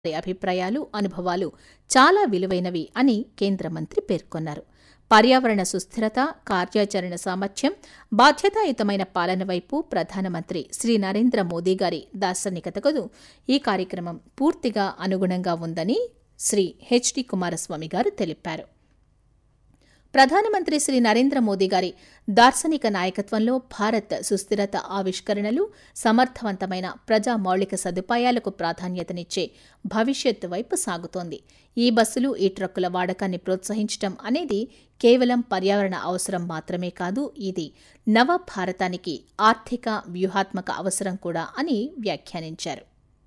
వారి అభిప్రాయాలు అనుభవాలు చాలా విలువైనవి అని కేంద్ర మంత్రి పేర్కొన్నారు పర్యావరణ సుస్థిరత కార్యాచరణ సామర్థ్యం బాధ్యతాయుతమైన పాలన వైపు ప్రధానమంత్రి శ్రీ నరేంద్ర మోదీ గారి దార్శనికతకు ఈ కార్యక్రమం పూర్తిగా అనుగుణంగా ఉందని శ్రీ హెచ్డి కుమారస్వామి గారు తెలిపారు ప్రధానమంత్రి శ్రీ నరేంద్ర మోదీ గారి దార్శనిక నాయకత్వంలో భారత్ సుస్థిరత ఆవిష్కరణలు సమర్థవంతమైన ప్రజా మౌలిక సదుపాయాలకు ప్రాధాన్యతనిచ్చే భవిష్యత్తు వైపు సాగుతోంది ఈ బస్సులు ఈ ట్రక్కుల వాడకాన్ని ప్రోత్సహించడం అనేది కేవలం పర్యావరణ అవసరం మాత్రమే కాదు ఇది నవ భారతానికి ఆర్థిక వ్యూహాత్మక అవసరం కూడా అని వ్యాఖ్యానించారు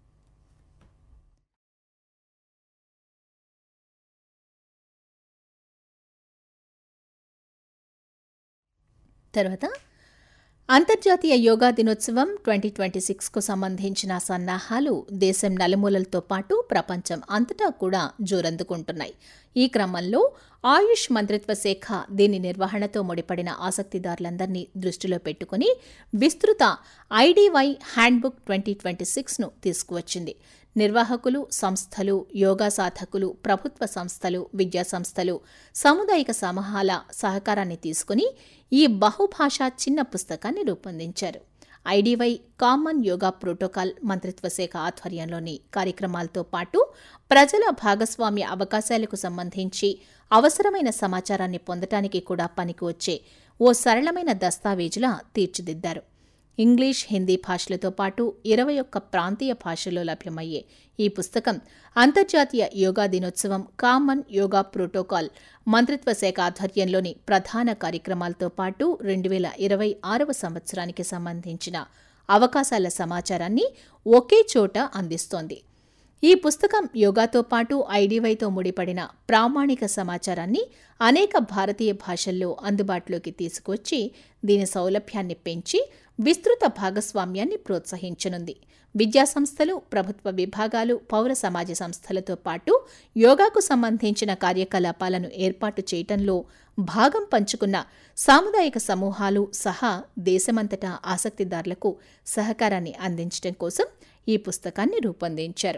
తర్వాత అంతర్జాతీయ యోగా దినోత్సవం ట్వంటీ ట్వంటీ సిక్స్కు సంబంధించిన సన్నాహాలు దేశం నలుమూలలతో పాటు ప్రపంచం అంతటా కూడా జోరందుకుంటున్నాయి ఈ క్రమంలో ఆయుష్ మంత్రిత్వ శాఖ దీని నిర్వహణతో ముడిపడిన ఆసక్తిదారులందరినీ దృష్టిలో పెట్టుకుని విస్తృత ఐడివై హ్యాండ్బుక్ ట్వంటీ ట్వంటీ సిక్స్ను తీసుకువచ్చింది నిర్వాహకులు సంస్థలు యోగా సాధకులు ప్రభుత్వ సంస్థలు విద్యా సంస్థలు సాముదాయిక సమూహాల సహకారాన్ని తీసుకుని ఈ బహుభాషా చిన్న పుస్తకాన్ని రూపొందించారు ఐడివై కామన్ యోగా ప్రోటోకాల్ మంత్రిత్వ శాఖ ఆధ్వర్యంలోని కార్యక్రమాలతో పాటు ప్రజల భాగస్వామ్య అవకాశాలకు సంబంధించి అవసరమైన సమాచారాన్ని పొందటానికి కూడా పనికి వచ్చే ఓ సరళమైన దస్తావేజులా తీర్చిదిద్దారు ఇంగ్లీష్ హిందీ భాషలతో పాటు ఇరవై ఒక్క ప్రాంతీయ భాషల్లో లభ్యమయ్యే ఈ పుస్తకం అంతర్జాతీయ యోగా దినోత్సవం కామన్ యోగా ప్రోటోకాల్ మంత్రిత్వ శాఖ ఆధ్వర్యంలోని ప్రధాన కార్యక్రమాలతో పాటు రెండు వేల ఇరవై ఆరవ సంవత్సరానికి సంబంధించిన అవకాశాల సమాచారాన్ని ఒకే చోట అందిస్తోంది ఈ పుస్తకం యోగాతో పాటు ఐడివైతో ముడిపడిన ప్రామాణిక సమాచారాన్ని అనేక భారతీయ భాషల్లో అందుబాటులోకి తీసుకొచ్చి దీని సౌలభ్యాన్ని పెంచి విస్తృత భాగస్వామ్యాన్ని ప్రోత్సహించనుంది విద్యాసంస్థలు ప్రభుత్వ విభాగాలు పౌర సమాజ సంస్థలతో పాటు యోగాకు సంబంధించిన కార్యకలాపాలను ఏర్పాటు చేయటంలో భాగం పంచుకున్న సాముదాయిక సమూహాలు సహా దేశమంతటా ఆసక్తిదారులకు సహకారాన్ని అందించడం కోసం ఈ పుస్తకాన్ని రూపొందించారు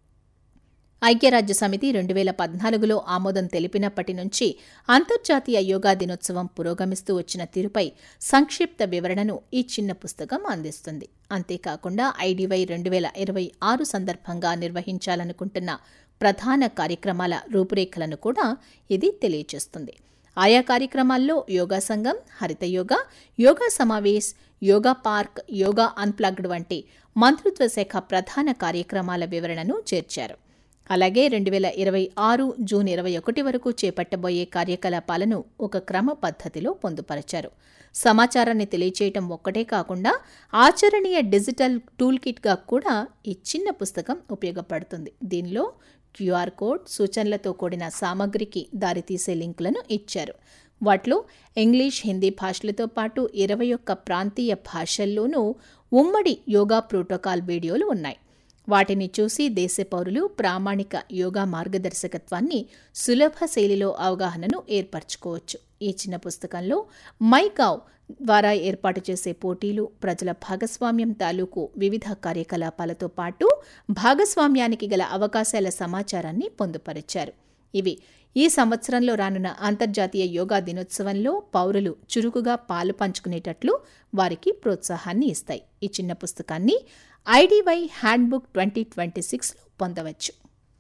ఐక్యరాజ్య సమితి రెండు వేల పద్నాలుగులో ఆమోదం తెలిపినప్పటి నుంచి అంతర్జాతీయ యోగా దినోత్సవం పురోగమిస్తూ వచ్చిన తీరుపై సంక్షిప్త వివరణను ఈ చిన్న పుస్తకం అందిస్తుంది అంతేకాకుండా ఐడివై రెండు వేల ఇరవై ఆరు సందర్భంగా నిర్వహించాలనుకుంటున్న ప్రధాన కార్యక్రమాల రూపురేఖలను కూడా ఇది తెలియజేస్తుంది ఆయా కార్యక్రమాల్లో యోగా సంఘం హరిత యోగా యోగా సమావేశ్ యోగా పార్క్ యోగా అన్ప్లగ్డ్ వంటి మంత్రిత్వ శాఖ ప్రధాన కార్యక్రమాల వివరణను చేర్చారు అలాగే రెండు వేల ఇరవై ఆరు జూన్ ఇరవై ఒకటి వరకు చేపట్టబోయే కార్యకలాపాలను ఒక క్రమ పద్ధతిలో పొందుపరిచారు సమాచారాన్ని తెలియచేయటం ఒక్కటే కాకుండా ఆచరణీయ డిజిటల్ టూల్ కిట్గా కూడా ఈ చిన్న పుస్తకం ఉపయోగపడుతుంది దీనిలో క్యూఆర్ కోడ్ సూచనలతో కూడిన సామగ్రికి దారితీసే లింకులను ఇచ్చారు వాటిలో ఇంగ్లీష్ హిందీ భాషలతో పాటు ఇరవై ఒక్క ప్రాంతీయ భాషల్లోనూ ఉమ్మడి యోగా ప్రోటోకాల్ వీడియోలు ఉన్నాయి వాటిని చూసి దేశ పౌరులు ప్రామాణిక యోగా మార్గదర్శకత్వాన్ని సులభ శైలిలో అవగాహనను ఏర్పరచుకోవచ్చు ఈ చిన్న పుస్తకంలో మైగావ్ ద్వారా ఏర్పాటు చేసే పోటీలు ప్రజల భాగస్వామ్యం తాలూకు వివిధ కార్యకలాపాలతో పాటు భాగస్వామ్యానికి గల అవకాశాల సమాచారాన్ని పొందుపరిచారు ఇవి ఈ సంవత్సరంలో రానున్న అంతర్జాతీయ యోగా దినోత్సవంలో పౌరులు చురుకుగా పాలు పంచుకునేటట్లు వారికి ప్రోత్సాహాన్ని ఇస్తాయి ఈ చిన్న పుస్తకాన్ని ఐడివై హ్యాండ్బుక్ ట్వంటీ ట్వంటీ సిక్స్లో పొందవచ్చు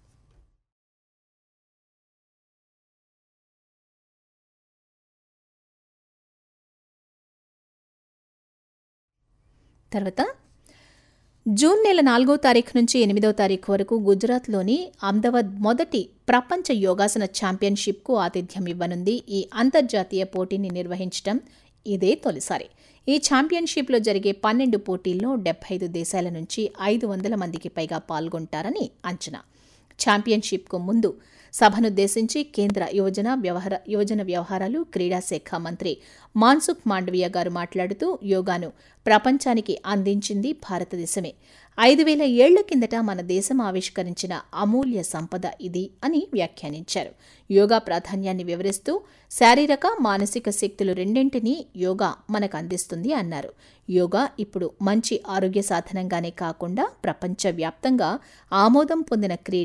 తర్వాత జూన్ నెల నాలుగో తారీఖు నుంచి ఎనిమిదో తారీఖు వరకు గుజరాత్లోని అహ్మదాబాద్ మొదటి ప్రపంచ యోగాసన ఛాంపియన్షిప్కు ఆతిథ్యం ఇవ్వనుంది ఈ అంతర్జాతీయ పోటీని నిర్వహించడం ఇదే తొలిసారి ఈ ఛాంపియన్షిప్లో జరిగే పన్నెండు పోటీల్లో డెబ్బై ఐదు దేశాల నుంచి ఐదు వందల మందికి పైగా పాల్గొంటారని అంచనా ఛాంపియన్షిప్కు ముందు సభనుద్దేశించి కేంద్ర యువజన వ్యవహార యువజన వ్యవహారాలు క్రీడా శాఖ మంత్రి మాన్సుఖ్ మాండవియా గారు మాట్లాడుతూ యోగాను ప్రపంచానికి అందించింది భారతదేశమే ఐదు వేల ఏళ్ల కిందట మన దేశం ఆవిష్కరించిన అమూల్య సంపద ఇది అని వ్యాఖ్యానించారు యోగా ప్రాధాన్యాన్ని వివరిస్తూ శారీరక మానసిక శక్తులు రెండింటినీ యోగా మనకు అందిస్తుంది అన్నారు యోగా ఇప్పుడు మంచి ఆరోగ్య సాధనంగానే కాకుండా ప్రపంచవ్యాప్తంగా ఆమోదం పొందిన క్రీడ